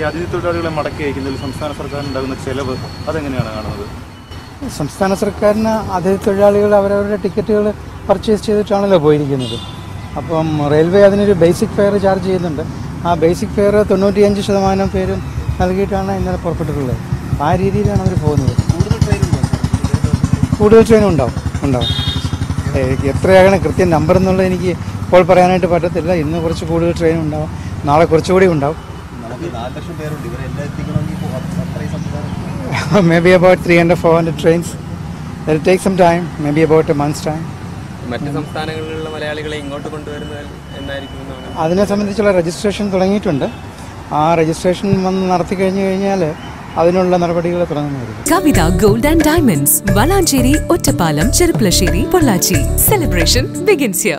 ഈ അതിഥി തൊഴിലാളികളെ മടക്കി അയക്കുന്നതിൽ സംസ്ഥാന സർക്കാരിനുണ്ടാകുന്ന ചെലവ് അതെങ്ങനെയാണ് കാണുന്നത് സംസ്ഥാന സർക്കാരിന് അതിഥി തൊഴിലാളികൾ അവരവരുടെ ടിക്കറ്റുകൾ പർച്ചേസ് ചെയ്തിട്ടാണല്ലോ പോയിരിക്കുന്നത് അപ്പം റെയിൽവേ അതിനൊരു ബേസിക് ഫെയർ ചാർജ് ചെയ്യുന്നുണ്ട് ആ ബേസിക് ഫെയർ തൊണ്ണൂറ്റിയഞ്ച് ശതമാനം പേരും നൽകിയിട്ടാണ് ഇന്നലെ പുറപ്പെട്ടിട്ടുള്ളത് ആ രീതിയിലാണ് അവർ പോകുന്നത് കൂടുതൽ ട്രെയിൻ ഉണ്ടാവും ഉണ്ടാവും ഏ, എത്രയാണ് കൃത്യം നമ്പർ എന്നുള്ളത് എനിക്ക് ഇപ്പോൾ പറയാനായിട്ട് പറ്റത്തില്ല ഇന്ന് കുറച്ച് കൂടുതൽ ട്രെയിൻ ഉണ്ടാവും നാളെ കുറച്ചുകൂടി ഉണ്ടാവും maybe about 300 400 trains that will take some time maybe about a month's time മറ്റ് സംസ്ഥാനങ്ങളിലുള്ള മലയാളികളെ ഇങ്ങോട്ട് കൊണ്ടുവരുന്നത് എന്നായിരിക്കും എന്നാണ് അതിനെ സംബന്ധിച്ചുള്ള രജിസ്ട്രേഷൻ തുടങ്ങിയിട്ടുണ്ട് ആ രജിസ്ട്രേഷൻ വന്ന് നടത്തി കഴിഞ്ഞു കഴിഞ്ഞാൽ അതിനുള്ള നടപടികൾ തുടങ്ങുന്നതായിരിക്കും Kavitha gold and diamonds Valanchery Ottapalam Cherpulassery Pollachi celebration begins here